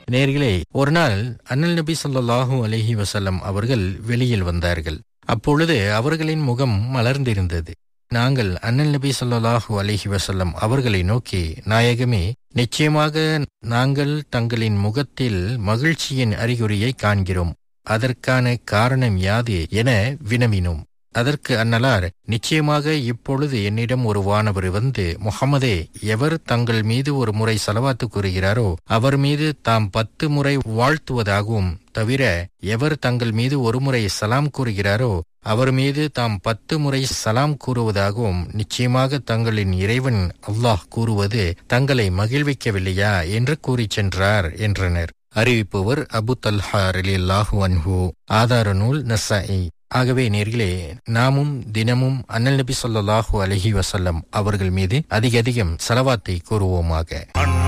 நேர்களே ஒரு நாள் அண்ணல் நபி ஸல்லல்லாஹு அலைஹி வஸல்லம் அவர்கள் வெளியில் வந்தார்கள் அப்பொழுது அவர்களின் முகம் மலர்ந்திருந்தது நாங்கள் அண்ணல் நபி ஸல்லல்லாஹு அலைஹி வஸல்லம் அவர்களை நோக்கி நாயகமே நிச்சயமாக நாங்கள் தங்களின் முகத்தில் மகிழ்ச்சியின் அறிகுறியை காண்கிறோம் அதற்கான காரணம் யாது என வினவினோம் அதற்கு அன்னலார் நிச்சயமாக இப்பொழுது என்னிடம் ஒரு வானவர் வந்து முகமதே எவர் தங்கள் மீது ஒரு முறை செலவாத்து கூறுகிறாரோ அவர் மீது தாம் பத்து முறை வாழ்த்துவதாகவும் தவிர எவர் தங்கள் மீது ஒரு முறை சலாம் கூறுகிறாரோ அவர் மீது தாம் பத்து முறை சலாம் கூறுவதாகவும் நிச்சயமாக தங்களின் இறைவன் அல்லாஹ் கூறுவது தங்களை மகிழ்விக்கவில்லையா என்று கூறிச் சென்றார் என்றனர் அறிவிப்பவர் அபு தல்ஹா ரலியல்லாஹு அன்ஹு ஆதார நூல் நசாயி ஆகவே நேர்களே நாமும் தினமும் அண்ணல் நபி ஸல்லல்லாஹு அலைஹி வஸல்லம் அவர்கள் மீது அதிக அதிகம் செலவாத்தை கூறுவோமாக